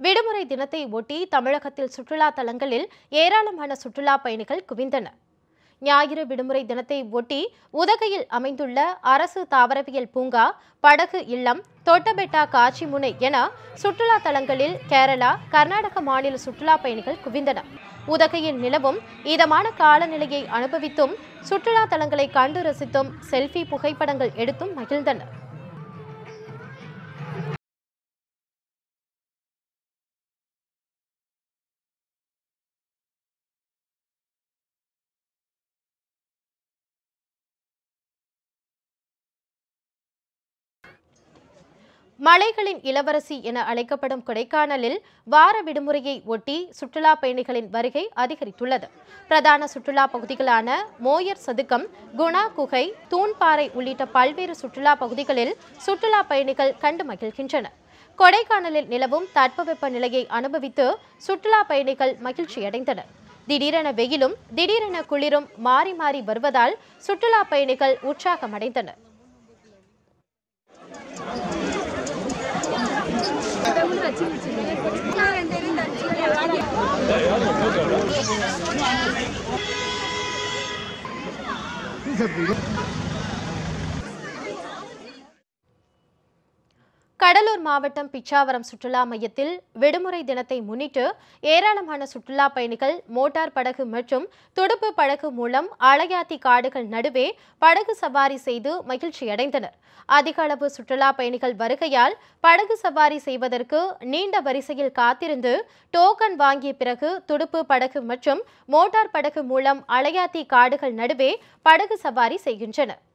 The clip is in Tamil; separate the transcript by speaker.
Speaker 1: விடுமுறை தினத்தை ஒட்டி தமிழகத்தில் சுற்றுலா தலங்களில் ஏராளமான சுற்றுலா பயணிகள் குவிந்தனர் ஞாயிறு விடுமுறை தினத்தை ஒட்டி உதகையில் அமைந்துள்ள அரசு தாவரவியல் பூங்கா படகு இல்லம் தொட்டபெட்டா காட்சி முனை என சுற்றுலா தலங்களில் கேரளா கர்நாடக மாநில சுற்றுலா பயணிகள் குவிந்தனர் உதகையில் நிலவும் இதமான காலநிலையை அனுபவித்தும் சுற்றுலா தலங்களை கண்டு ரசித்தும் செல்ஃபி புகைப்படங்கள் எடுத்தும் மகிழ்ந்தனர் மலைகளின் இளவரசி என அழைக்கப்படும் கொடைக்கானலில் வார விடுமுறையை ஒட்டி சுற்றுலா பயணிகளின் வருகை அதிகரித்துள்ளது பிரதான சுற்றுலா பகுதிகளான மோயர் சதுக்கம் குணா குகை தூண்பாறை உள்ளிட்ட பல்வேறு சுற்றுலா பகுதிகளில் சுற்றுலா பயணிகள் கண்டு மகிழ்கின்றனர் கொடைக்கானலில் நிலவும் தட்பவெப்ப நிலையை அனுபவித்து சுற்றுலா பயணிகள் மகிழ்ச்சியடைந்தனர் திடீரென வெயிலும் திடீரென குளிரும் மாறி மாறி வருவதால் சுற்றுலா பயணிகள் உற்சாகமடைந்தனர் கடலூர் மாவட்டம் பிச்சாவரம் சுற்றுலா மையத்தில் விடுமுறை தினத்தை முன்னிட்டு ஏராளமான சுற்றுலா பயணிகள் மோட்டார் படகு மற்றும் துடுப்பு படகு மூலம் அலையாத்தி காடுகள் நடுவே படகு சவாரி செய்து மகிழ்ச்சியடைந்தனர் அதிக அளவு சுற்றுலா பயணிகள் வருகையால் படகு சவாரி செய்வதற்கு நீண்ட வரிசையில் காத்திருந்து டோக்கன் வாங்கிய பிறகு துடுப்பு படகு மற்றும் மோட்டார் படகு மூலம் அலையாத்தி காடுகள் நடுவே படகு சவாரி செய்கின்றனர்